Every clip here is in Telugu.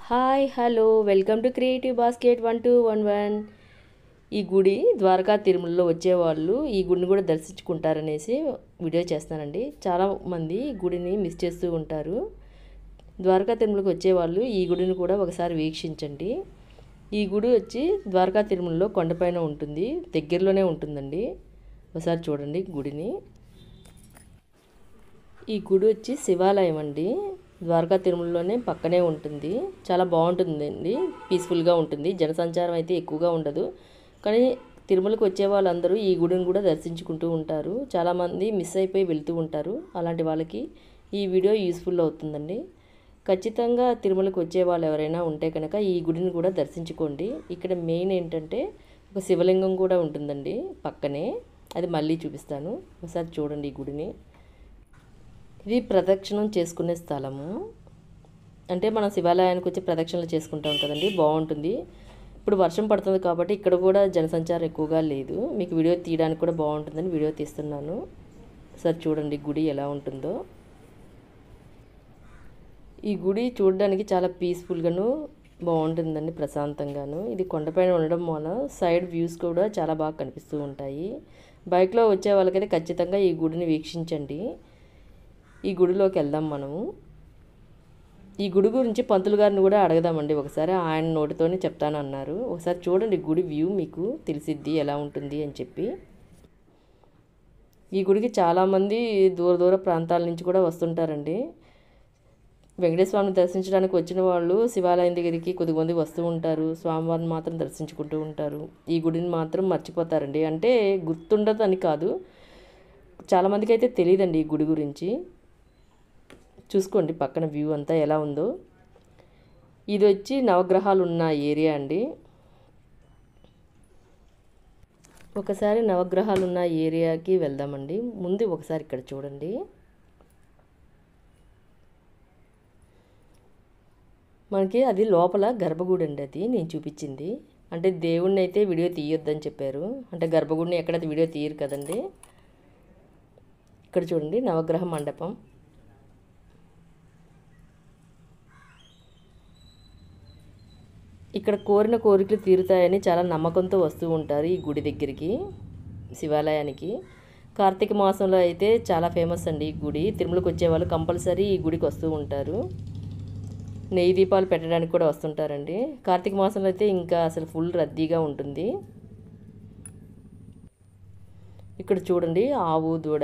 hi hello welcome to creative basket one two one one ఈ గుడి ద్వారకా తిరుమలలో వచ్చేవాళ్ళు ఈ గుడిని కూడా దర్శించుకుంటారనేసి వీడియో చేస్తానండి చాలా మంది ఈ గుడిని మిస్ చేస్తూ ఉంటారు ద్వారకా తిరుమలకు వచ్చేవాళ్ళు ఈ గుడిని కూడా ఒకసారి వీక్షించండి ఈ గుడి వచ్చి ద్వారకా తిరుమలలో కొండపైన ఉంటుంది దగ్గరలోనే ఉంటుందండి ఒకసాడి చూడండి గుడిని ఈ గుడి వచ్చి శివాలయం అండి ద్వారకా తిరుమలలోనే పక్కనే ఉంటుంది చాలా బాగుంటుందండి పీస్ఫుల్గా ఉంటుంది జనసంచారం అయితే ఎక్కువగా ఉండదు కానీ తిరుమలకు వచ్చే వాళ్ళందరూ ఈ గుడిని కూడా దర్శించుకుంటూ ఉంటారు చాలామంది మిస్ అయిపోయి వెళ్తూ ఉంటారు అలాంటి వాళ్ళకి ఈ వీడియో యూస్ఫుల్ అవుతుందండి ఖచ్చితంగా తిరుమలకు వచ్చే వాళ్ళు ఎవరైనా ఉంటే కనుక ఈ గుడిని కూడా దర్శించుకోండి ఇక్కడ మెయిన్ ఏంటంటే ఒక శివలింగం కూడా ఉంటుందండి పక్కనే అది మళ్ళీ చూపిస్తాను ఒకసారి చూడండి ఈ గుడిని ఇది ప్రదక్షిణం చేసుకునే స్థలము అంటే మనం శివాలయానికి వచ్చి ప్రదక్షిణలు చేసుకుంటాం కదండి బాగుంటుంది ఇప్పుడు వర్షం పడుతుంది కాబట్టి ఇక్కడ కూడా జనసంచారం ఎక్కువగా లేదు మీకు వీడియో తీయడానికి కూడా బాగుంటుందని వీడియో తీస్తున్నాను సార్ చూడండి గుడి ఎలా ఉంటుందో ఈ గుడి చూడడానికి చాలా పీస్ఫుల్గాను బాగుంటుందండి ప్రశాంతంగాను ఇది కొండపైన ఉండడం వలన సైడ్ వ్యూస్ కూడా చాలా బాగా కనిపిస్తూ ఉంటాయి బైక్లో వచ్చే వాళ్ళకైతే ఖచ్చితంగా ఈ గుడిని వీక్షించండి ఈ గుడిలోకి వెళ్దాం మనము ఈ గుడి గురించి పంతులు గారిని కూడా అడగదామండి ఒకసారి ఆయన నోటితోనే చెప్తానన్నారు ఒకసారి చూడండి గుడి వ్యూ మీకు తెలిసిద్ది ఎలా ఉంటుంది అని చెప్పి ఈ గుడికి చాలామంది దూర దూర ప్రాంతాల నుంచి కూడా వస్తుంటారండి వెంకటేశ్వర స్వామిని దర్శించడానికి వచ్చిన వాళ్ళు శివాలయం దగ్గరికి కొద్దిమంది వస్తూ ఉంటారు స్వామివారిని మాత్రం దర్శించుకుంటూ ఉంటారు ఈ గుడిని మాత్రం మర్చిపోతారండి అంటే గుర్తుండదు అని కాదు చాలామందికి అయితే తెలియదండి ఈ గుడి గురించి చూసుకోండి పక్కన వ్యూ అంతా ఎలా ఉందో ఇది వచ్చి నవగ్రహాలు ఉన్న ఏరియా అండి ఒకసారి నవగ్రహాలు ఉన్న ఏరియాకి వెళ్దామండి ముందు ఒకసారి ఇక్కడ చూడండి మనకి అది లోపల గర్భగుడి అండి అది నేను చూపించింది అంటే దేవుణ్ణి అయితే వీడియో తీయొద్దని చెప్పారు అంటే గర్భగుడిని ఎక్కడ వీడియో తీయరు కదండి ఇక్కడ చూడండి నవగ్రహ మండపం ఇక్కడ కోరిన కోరికలు తీరుతాయని చాలా నమ్మకంతో వస్తూ ఉంటారు ఈ గుడి దగ్గరికి శివాలయానికి కార్తీక మాసంలో అయితే చాలా ఫేమస్ అండి ఈ గుడి తిరుమలకు వచ్చేవాళ్ళు కంపల్సరీ ఈ గుడికి వస్తూ ఉంటారు నెయ్యి దీపాలు పెట్టడానికి కూడా వస్తుంటారండి కార్తీక మాసంలో అయితే ఇంకా అసలు ఫుల్ రద్దీగా ఉంటుంది ఇక్కడ చూడండి ఆవు దూడ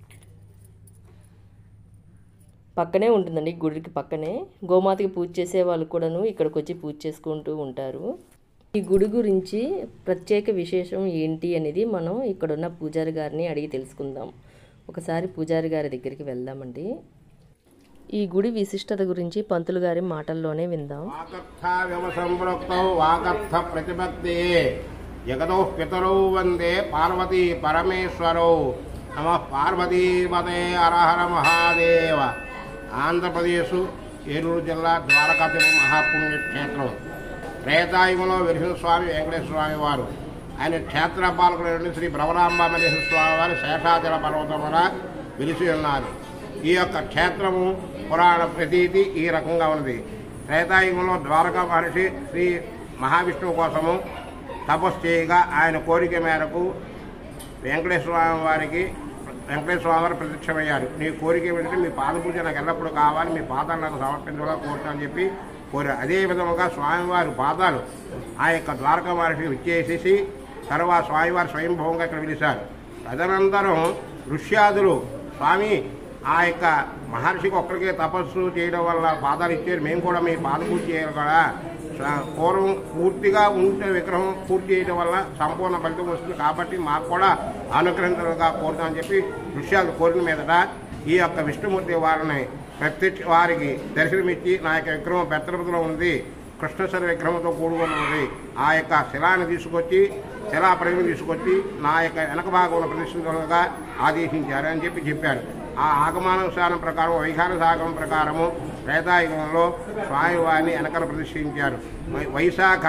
పక్కనే ఉంటుందండి గుడికి పక్కనే గోమాతకి పూజ చేసే వాళ్ళు కూడాను ఇక్కడికి వచ్చి పూజ చేసుకుంటూ ఉంటారు ఈ గుడి గురించి ప్రత్యేక విశేషం ఏంటి అనేది మనం ఇక్కడున్న పూజారి గారిని అడిగి తెలుసుకుందాం ఒకసారి పూజారి గారి దగ్గరికి వెళ్దామండి ఈ గుడి విశిష్టత గురించి పంతులు గారి మాటల్లోనే విందాం వాకర్థ సంపృక్తౌ వాకర్థ ప్రతిపత్తి జగదో పితరౌ వందే పార్వతీ పరమేశ్వరౌ నమ పార్వతీపదే హరహర మహాదేవ ఆంధ్రప్రదేశ్ ఏలూరు జిల్లా ద్వారకాతిరి మహాపుణ్యక్షేత్రం త్రేతాయుగంలో వెలిసిన స్వామి వెంకటేశ్వర స్వామి వారు ఆయన క్షేత్ర పాలకులైన శ్రీ భ్రమరాంబామేశ్వర స్వామి వారి శేషాచల పర్వతమున వెలిసి ఉన్నారు ఈ యొక్క క్షేత్రము పురాణ ప్రతీతి ఈ రకంగా ఉన్నది త్రేతాయుగంలో ద్వారకా మహర్షి శ్రీ మహావిష్ణువు కోసము తపస్సు చేయగా ఆయన కోరిక మేరకు వెంకటేశ్వర స్వామి వారికి వెంకటేశ్వర స్వామి వారు ప్రత్యక్షమయ్యారు నీ కోరిక ఏమిటంటే మీ పాద పూజ నాకు ఎల్లప్పుడూ కావాలి మీ పాదాలు నాకు సమర్పించాలని కోరుతానని చెప్పి కోరారు అదే విధముగా స్వామివారి పాదాలు ఆ యొక్క ద్వారకా మహర్షికి విచ్చేసేసి తర్వాత స్వామివారు స్వయంభవంగా ఇక్కడ పిలిచారు తదనంతరం ఋష్యాదులు స్వామి ఆ యొక్క మహర్షికి ఒక్కరికే తపస్సు చేయడం వల్ల పాదాలు ఇచ్చారు మేము కూడా మీ పాద పూజ చేయాలి కూడా స- పూర్వం పూర్తిగా ఉంటే విగ్రహం పూర్తి చేయడం వల్ల సంపూర్ణ ఫలితం వస్తుంది కాబట్టి మాకు కూడా అనుగ్రహించగా కోరుతామని చెప్పి ఋష్యాలు కోరిన మీదట ఈ యొక్క విష్ణుమూర్తి వారిని ప్రత్యక్ష వారికి దర్శనమిచ్చి నా యొక్క విగ్రహం పెత్తరపతిలో ఉంది కృష్ణేశ్వర విగ్రహంతో కూడుకొని ఉంది ఆ యొక్క శిలాన్ని తీసుకొచ్చి శిలా ప్రతిమ తీసుకొచ్చి నా యొక్క వెనక భాగంలో ప్రదర్శించగా ఆదేశించారు అని చెప్పి చెప్పారు ఆ ఆగమానుసారం ప్రకారం వైఖాన సాగమం ప్రకారము త్రేతాయుగంలో స్వామివారిని వెనకల ప్రదర్శించారు వై- వైశాఖ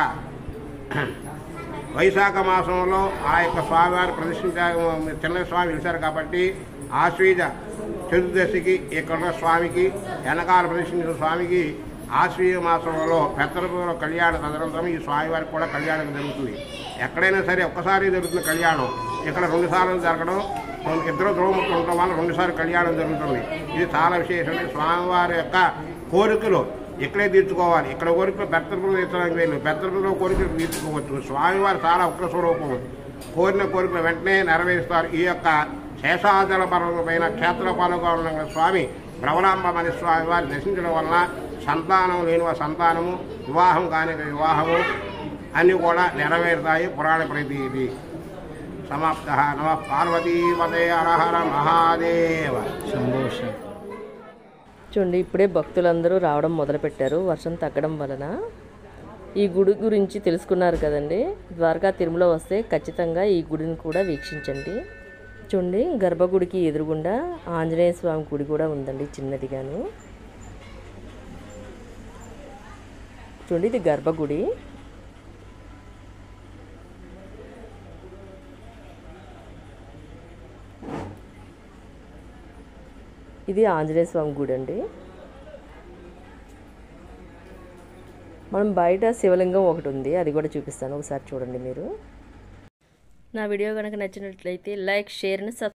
వైశాఖ మాసంలో ఆ యొక్క స్వామివారిని ప్రదర్శించారు చిన్న స్వామి వెలిశారు కాబట్టి ఆశ్వీజ చతుర్దశికి ఇక్కడ స్వామికి వెనకాల ప్రదర్శించిన స్వామికి ఆశ్వీయ మాసంలో పెత్తరపూర్వ కళ్యాణ తదనంతరం ఈ స్వామివారికి కూడా కళ్యాణం జరుగుతుంది ఎక్కడైనా సరే ఒక్కసారి జరుగుతుంది కళ్యాణం ఇక్కడ రెండు సార్లు జరగడం రెండు- ఇద్దరు ద్రోములు ఉండడం వల్ల రెండుసార్లు కళ్యాణం జరుగుతుంది ఇది చాలా విశేషం స్వామివారి యొక్క కోరికలు ఇక్కడే తీర్చుకోవాలి ఇక్కడ కోరికలు బెత్తరపులు తీర్చడానికి వెళ్ళి బెత్తరపులో కోరికలు తీర్చుకోవచ్చు స్వామివారు చాలా ఉగ్ర స్వరూపం కోరిన కోరికలు వెంటనే నెరవేరుస్తారు ఈ యొక్క శేషాచల పర్వతమైన క్షేత్రపాలుగా ఉన్న స్వామి భ్రవరాంబమని స్వామి వారి దర్శించడం వలన సంతానం లేని వారి సంతానము వివాహం కాని వారి వివాహము అన్నీ కూడా నెరవేరుతాయి పురాణ ప్రతి ఇది సమాప్త నమ పార్వతీపదే హర మహాదేవ చూడండి ఇప్పుడే భక్తులందరూ రావడం మొదలుపెట్టారు వర్షం తగ్గడం వలన ఈ గుడి గురించి తెలుసుకున్నారు కదండి ద్వారకా తిరుమల వస్తే ఖచ్చితంగా ఈ గుడిని కూడా వీక్షించండి చూడండి గర్భగుడికి ఎదురుగుండా ఆంజనేయ స్వామి గుడి కూడా ఉందండి చిన్నదిగాను చూడండి ఇది గర్భగుడి ఇది ఆంజనేయ స్వామి గుడి అండి మనం బయట శివలింగం ఒకటి ఉంది అది కూడా చూపిస్తాను ఒకసారి చూడండి మీరు నా వీడియో కనుక నచ్చినట్లయితే లైక్ షేర్ అండ్ సబ్